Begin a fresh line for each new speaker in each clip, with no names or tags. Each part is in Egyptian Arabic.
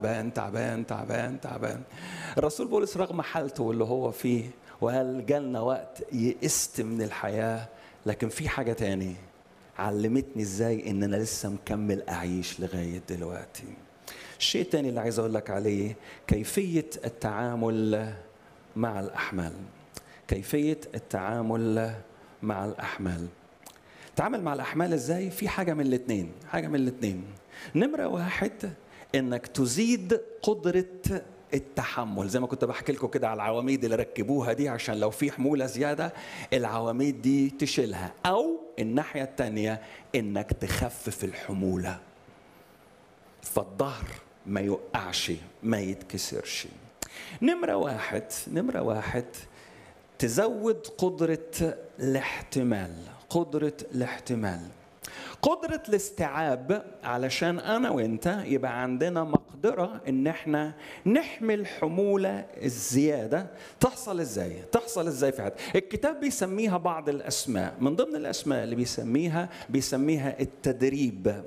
تعبان تعبان تعبان تعبان الرسول بولس رغم حالته اللي هو فيه وهل جالنا وقت يئست من الحياة لكن في حاجة تاني علمتني ازاي ان انا لسه مكمل اعيش لغاية دلوقتي الشيء التاني اللي عايز اقول لك عليه كيفية التعامل مع الاحمال كيفية التعامل مع الاحمال تعامل مع الاحمال ازاي في حاجة من الاتنين حاجة من الاتنين نمرة واحد انك تزيد قدره التحمل زي ما كنت بحكي لكم كده على العواميد اللي ركبوها دي عشان لو في حموله زياده العواميد دي تشيلها او الناحيه الثانيه انك تخفف الحموله فالظهر ما يوقعش ما يتكسرش نمره واحد نمره واحد تزود قدره الاحتمال قدره الاحتمال قدرة الاستيعاب علشان أنا وأنت يبقى عندنا مقدرة إن إحنا نحمل حمولة الزيادة تحصل إزاي؟ تحصل إزاي في حد؟ الكتاب بيسميها بعض الأسماء، من ضمن الأسماء اللي بيسميها بيسميها التدريب.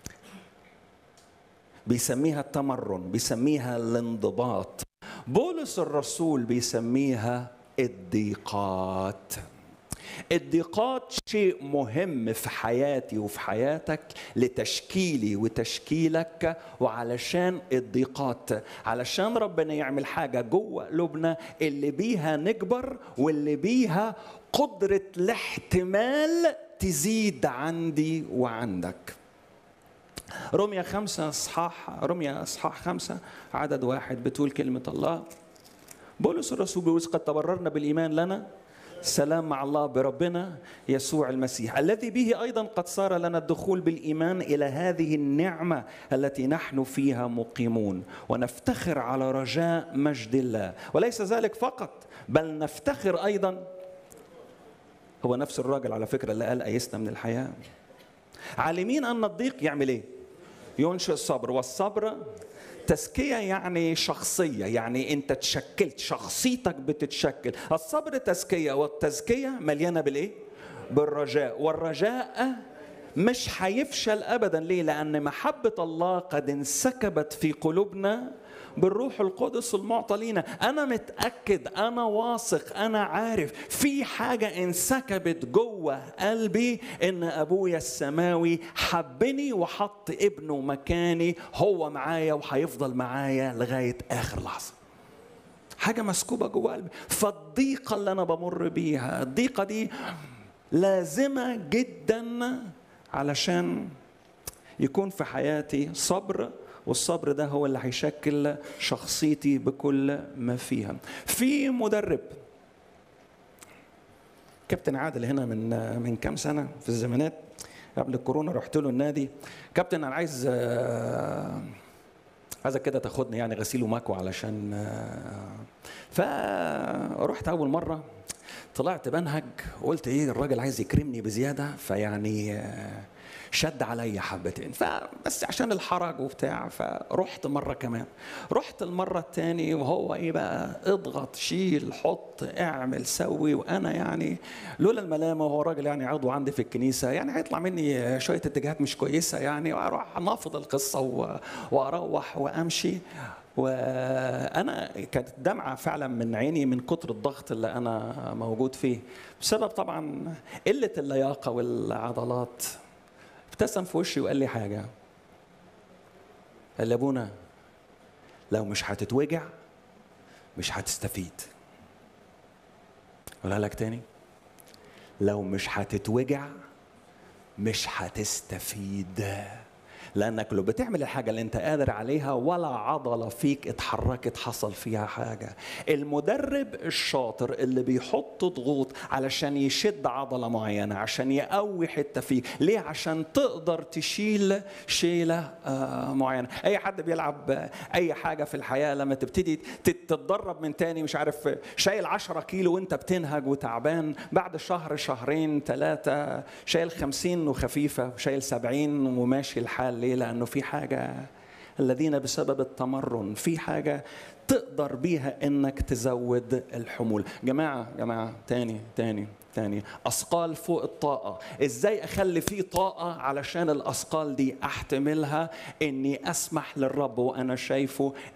بيسميها التمرن، بيسميها الانضباط. بولس الرسول بيسميها الضيقات. الضيقات شيء مهم في حياتي وفي حياتك لتشكيلي وتشكيلك وعلشان الضيقات علشان ربنا يعمل حاجة جوه قلوبنا اللي بيها نكبر واللي بيها قدرة الاحتمال تزيد عندي وعندك رمية خمسة أصحاح رمية أصحاح خمسة عدد واحد بتقول كلمة الله بولس الرسول بيقول قد تبررنا بالإيمان لنا سلام مع الله بربنا يسوع المسيح الذي به ايضا قد صار لنا الدخول بالايمان الى هذه النعمه التي نحن فيها مقيمون ونفتخر على رجاء مجد الله وليس ذلك فقط بل نفتخر ايضا هو نفس الراجل على فكره اللي قال ايسنا من الحياه عالمين ان الضيق يعمل ايه ينشئ الصبر والصبر تزكية يعني شخصية يعني أنت تشكلت شخصيتك بتتشكل الصبر تزكية والتزكية مليانة بالإيه؟ بالرجاء والرجاء مش هيفشل أبدا ليه؟ لأن محبة الله قد انسكبت في قلوبنا بالروح القدس المعطى لينا انا متاكد انا واثق انا عارف في حاجه انسكبت جوه قلبي ان ابويا السماوي حبني وحط ابنه مكاني هو معايا وهيفضل معايا لغايه اخر لحظه حاجه مسكوبه جوه قلبي فالضيقه اللي انا بمر بيها الضيقه دي لازمه جدا علشان يكون في حياتي صبر والصبر ده هو اللي هيشكل شخصيتي بكل ما فيها في مدرب كابتن عادل هنا من من كام سنه في الزمانات قبل الكورونا رحت له النادي كابتن انا عايز عايزك كده تاخدني يعني غسيل ومكوى علشان فرحت اول مره طلعت بنهج قلت ايه الراجل عايز يكرمني بزياده فيعني شد عليا حبتين فبس عشان الحرج وبتاع فرحت مره كمان رحت المره الثانيه وهو ايه بقى اضغط شيل حط اعمل سوي وانا يعني لولا الملامه وهو راجل يعني عضو عندي في الكنيسه يعني هيطلع مني شويه اتجاهات مش كويسه يعني واروح نافض القصه واروح وامشي وانا كانت دمعه فعلا من عيني من كتر الضغط اللي انا موجود فيه بسبب طبعا قله اللياقه والعضلات ابتسم في وشي وقال لي حاجة قال لي أبونا لو مش هتتوجع مش هتستفيد أقولها لك تاني لو مش هتتوجع مش هتستفيد لانك لو بتعمل الحاجه اللي انت قادر عليها ولا عضله فيك اتحركت حصل فيها حاجه المدرب الشاطر اللي بيحط ضغوط علشان يشد عضله معينه عشان يقوي حته فيك ليه عشان تقدر تشيل شيله آه معينه اي حد بيلعب اي حاجه في الحياه لما تبتدي تتدرب من تاني مش عارف شايل 10 كيلو وانت بتنهج وتعبان بعد شهر شهرين ثلاثه شايل 50 وخفيفه وشايل 70 وماشي الحال ليه؟ لأنه في حاجة الذين بسبب التمرن في حاجة تقدر بيها إنك تزود الحمول جماعة جماعة تاني تاني تاني أثقال فوق الطاقة إزاي أخلي في طاقة علشان الأثقال دي أحتملها إني أسمح للرب وأنا شايفه